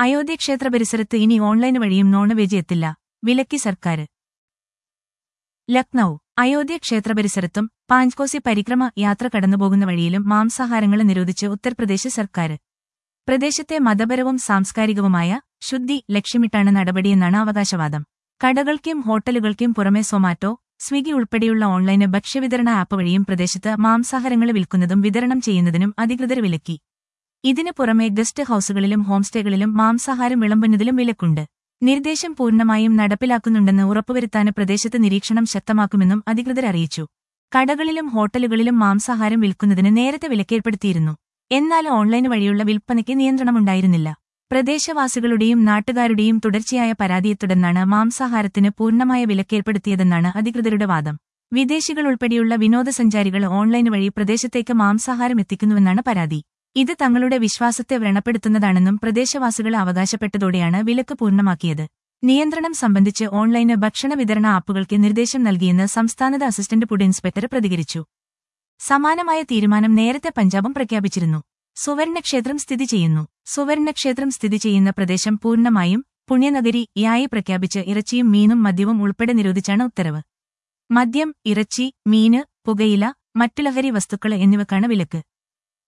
അയോധ്യ ക്ഷേത്ര പരിസരത്ത് ഇനി ഓൺലൈൻ വഴിയും നോൺ വെജ് എത്തില്ല വിലക്കി സർക്കാർ ലക്നൌ അയോധ്യ ക്ഷേത്ര പരിസരത്തും പാഞ്ച്കോസി പരിക്രമ യാത്ര കടന്നുപോകുന്ന വഴിയിലും മാംസാഹാരങ്ങൾ നിരോധിച്ച് ഉത്തർപ്രദേശ് സർക്കാർ പ്രദേശത്തെ മതപരവും സാംസ്കാരികവുമായ ശുദ്ധി ലക്ഷ്യമിട്ടാണ് നടപടിയെന്നാണ് അവകാശവാദം കടകൾക്കും ഹോട്ടലുകൾക്കും പുറമെ സൊമാറ്റോ സ്വിഗി ഉൾപ്പെടെയുള്ള ഓൺലൈന് ഭക്ഷ്യവിതരണ ആപ്പ് വഴിയും പ്രദേശത്ത് മാംസാഹാരങ്ങൾ വിൽക്കുന്നതും വിതരണം ചെയ്യുന്നതിനും അധികൃതർ വിലക്കി ഇതിനു പുറമെ ഗസ്റ്റ് ഹൌസുകളിലും ഹോംസ്റ്റേകളിലും മാംസാഹാരം വിളമ്പുന്നതിലും വിലക്കുണ്ട് നിർദ്ദേശം പൂർണ്ണമായും നടപ്പിലാക്കുന്നുണ്ടെന്ന് ഉറപ്പുവരുത്താന് പ്രദേശത്ത് നിരീക്ഷണം ശക്തമാക്കുമെന്നും അധികൃതർ അറിയിച്ചു കടകളിലും ഹോട്ടലുകളിലും മാംസാഹാരം വിൽക്കുന്നതിന് നേരത്തെ വിലക്കേർപ്പെടുത്തിയിരുന്നു എന്നാൽ ഓൺലൈൻ വഴിയുള്ള വിൽപ്പനയ്ക്ക് നിയന്ത്രണമുണ്ടായിരുന്നില്ല പ്രദേശവാസികളുടെയും നാട്ടുകാരുടെയും തുടർച്ചയായ പരാതിയെ തുടർന്നാണ് മാംസാഹാരത്തിന് പൂർണ്ണമായ വിലക്കേർപ്പെടുത്തിയതെന്നാണ് അധികൃതരുടെ വാദം വിദേശികൾ ഉൾപ്പെടെയുള്ള വിനോദസഞ്ചാരികൾ ഓൺലൈൻ വഴി പ്രദേശത്തേക്ക് മാംസാഹാരം എത്തിക്കുന്നുവെന്നാണ് പരാതി ഇത് തങ്ങളുടെ വിശ്വാസത്തെ വ്രണപ്പെടുത്തുന്നതാണെന്നും പ്രദേശവാസികൾ അവകാശപ്പെട്ടതോടെയാണ് വിലക്ക് പൂർണ്ണമാക്കിയത് നിയന്ത്രണം സംബന്ധിച്ച് ഓൺലൈന് ഭക്ഷണ വിതരണ ആപ്പുകൾക്ക് നിർദ്ദേശം നൽകിയെന്ന് സംസ്ഥാനത അസിസ്റ്റന്റ് ഫുഡ് ഇൻസ്പെക്ടർ പ്രതികരിച്ചു സമാനമായ തീരുമാനം നേരത്തെ പഞ്ചാബും പ്രഖ്യാപിച്ചിരുന്നു സുവർണക്ഷേത്രം സ്ഥിതി ചെയ്യുന്നു സുവർണക്ഷേത്രം സ്ഥിതി ചെയ്യുന്ന പ്രദേശം പൂർണ്ണമായും പുണ്യനഗരി യായി പ്രഖ്യാപിച്ച് ഇറച്ചിയും മീനും മദ്യവും ഉൾപ്പെടെ നിരോധിച്ചാണ് ഉത്തരവ് മദ്യം ഇറച്ചി മീന് പുകയില മറ്റു ലഹരി വസ്തുക്കൾ എന്നിവക്കാണ് വിലക്ക്